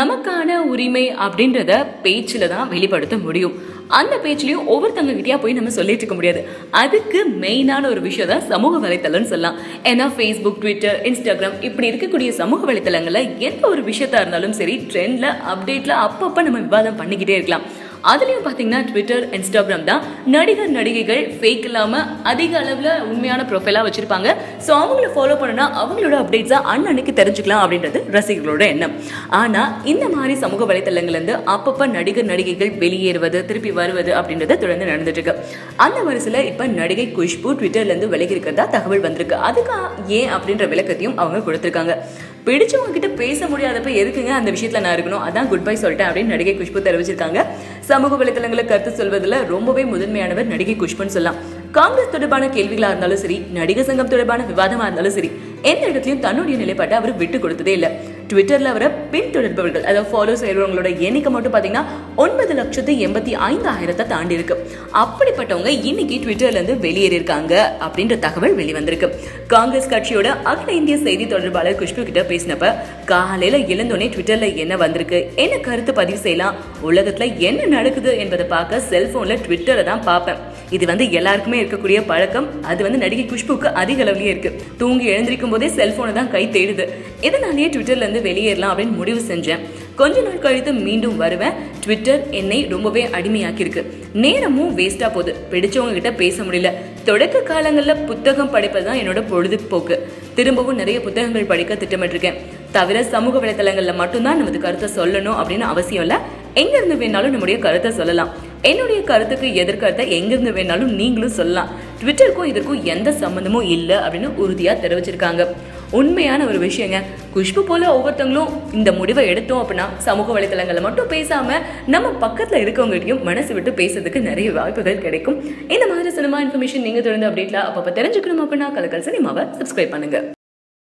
நமக்கான உரிமை அப்படின்றத பேச்சில் தான் வெளிப்படுத்த முடியும் அந்த பேச்சிலையும் ஒவ்வொருத்தவங்க கிட்டயா போய் நம்ம சொல்லிட்டு இருக்க முடியாது அதுக்கு மெயினான ஒரு விஷயம் தான் சமூக வலைத்தளம்னு சொல்லலாம் ஏன்னா ஃபேஸ்புக் ட்விட்டர் இன்ஸ்டாகிராம் இப்படி இருக்கக்கூடிய சமூக வலைத்தளங்களில் எந்த ஒரு விஷயத்தா இருந்தாலும் சரி ட்ரெண்டில் அப்டேட்டில் அப்பப்போ நம்ம விவாதம் பண்ணிக்கிட்டே இருக்கலாம் அதுலேயும் பார்த்தீங்கன்னா ட்விட்டர் இன்ஸ்டாகிராம் தான் நடிகர் நடிகைகள் ஃபேக் இல்லாமல் அதிக அளவில் உண்மையான ப்ரொஃபைலாக வச்சுருப்பாங்க ஸோ அவங்கள ஃபாலோ பண்ணுனா அவங்களோட அப்டேட்ஸாக அன்னன்னைக்கு தெரிஞ்சுக்கலாம் அப்படின்றது ரசிகர்களோட எண்ணம் ஆனால் இந்த மாதிரி சமூக வலைத்தளங்கள்லேருந்து அப்பப்போ நடிகர் நடிகைகள் வெளியேறுவது திருப்பி வருவது அப்படின்றது தொடர்ந்து நடந்துட்டு இருக்கு அந்த வரிசையில் இப்போ நடிகை குஷ்பு ட்விட்டர்லேருந்து விலகி இருக்கிறதா தகவல் வந்திருக்கு அதுக்கு ஏன் அப்படின்ற விளக்கத்தையும் அவங்க கொடுத்துருக்காங்க பிடிச்சவங்க கிட்ட பேச முடியாதப்ப எதுக்குங்க அந்த விஷயத்துல நான் இருக்கணும் அதான் குட் பை சொல்லிட்டேன் அப்படின்னு நடிகை குஷ்பு தெரிவிச்சிருக்காங்க சமூக வலைத்தளங்களை கருத்து சொல்வதில் ரொம்பவே முதன்மையானவர் நடிகை குஷ்புன்னு சொல்லலாம் காங்கிரஸ் தொடர்பான கேள்விகளா இருந்தாலும் சரி நடிகர் சங்கம் தொடர்பான விவாதமா இருந்தாலும் சரி எந்த இடத்துலயும் தன்னுடைய நிலைப்பாட்டை அவர் விட்டு கொடுத்ததே இல்லை ட்விட்டர்ல அவரை பின்தொடர்பவர்கள் அதாவது ஃபாலோ செய்யறவங்களோட எண்ணிக்கை மட்டும் பாத்தீங்கன்னா ஒன்பது லட்சத்து எண்பத்தி ஐந்தாயிரத்தை தாண்டி இருக்கு அப்படிப்பட்டவங்க இன்னைக்கு ட்விட்டர்ல இருந்து வெளியேறியிருக்காங்க அப்படின்ற தகவல் வெளிவந்திருக்கு காங்கிரஸ் கட்சியோட அகில இந்திய செய்தி தொடர்பாளர் குஷ்பு கிட்ட பேசினப்ப காலையில எழுந்தோடனே ட்விட்டர்ல என்ன வந்திருக்கு என்ன கருத்து பதிவு செய்யலாம் உலகத்துல என்ன நடக்குது என்பதை பார்க்க செல்போன்ல ட்விட்டரை தான் பார்ப்பேன் இது வந்து எல்லாருக்குமே இருக்கக்கூடிய பழக்கம் அது வந்து நடிகை குஷ்புக்கு அதிக அளவுலயே இருக்கு தூங்கி எழுந்திருக்கும் போதே செல்போனை தான் கை தேடுது இதனாலேயே ட்விட்டர்ல இருந்து வெளியேறலாம் அப்படின்னு முடிவு செஞ்சேன் கொஞ்ச நாள் கழித்து மீண்டும் வருவேன் ட்விட்டர் என்னை ரொம்பவே அடிமையாக்கியிருக்கு நேரமும் வேஸ்டா போகுது பிடிச்சவங்க கிட்ட பேச முடியல தொடக்க காலங்களில் புத்தகம் படிப்பது தான் என்னோட பொழுதுபோக்கு திரும்பவும் நிறைய புத்தகங்கள் படிக்க திட்டமிட்டிருக்கேன் தவிர சமூக வலைத்தளங்களில் மட்டும்தான் நமது கருத்தை சொல்லணும் அப்படின்னு அவசியம் இல்லை எங்க இருந்து வேணாலும் நம்முடைய கருத்தை சொல்லலாம் என்னுடைய கருத்துக்கு எதிர்கருத்தை எங்கிருந்து வேணாலும் நீங்களும் சொல்லலாம் ட்விட்டருக்கும் இதற்கும் எந்த சம்மந்தமும் இல்லை அப்படின்னு உறுதியாக தெரிவிச்சிருக்காங்க உண்மையான ஒரு விஷயங்க குஷ்பு போல ஒவ்வொருத்தவங்களும் இந்த முடிவை எடுத்தோம் அப்படின்னா சமூக வலைத்தளங்களில் மட்டும் பேசாம நம்ம பக்கத்துல இருக்கவங்ககிட்டயும் மனசு விட்டு பேசுறதுக்கு நிறைய வாய்ப்புகள் கிடைக்கும் இந்த மாதிரி சினிமா இன்ஃபர்மேஷன் நீங்க தொடர்ந்து அப்டேட்ல அப்பப்போ தெரிஞ்சுக்கணும் அப்படின்னா கலக்கல் சினிமாவை சப்ஸ்கிரைப் பண்ணுங்க